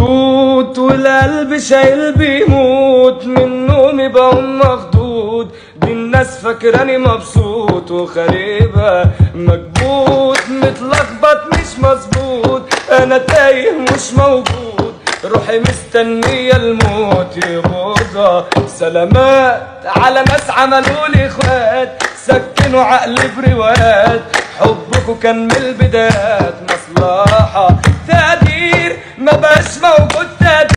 مخطوط والقلب شايل بيموت من نومي بقوم مخضوض دي الناس فاكراني مبسوط وخريبة مكبوت متلخبط مش مظبوط انا تايه مش موجود روحي مستنية الموت يبوظها سلامات على ناس عملوا لي اخوات سكنوا عقلي بروايات حبكوا كان من البدايات مصلحة تقدير ما بقاش موجود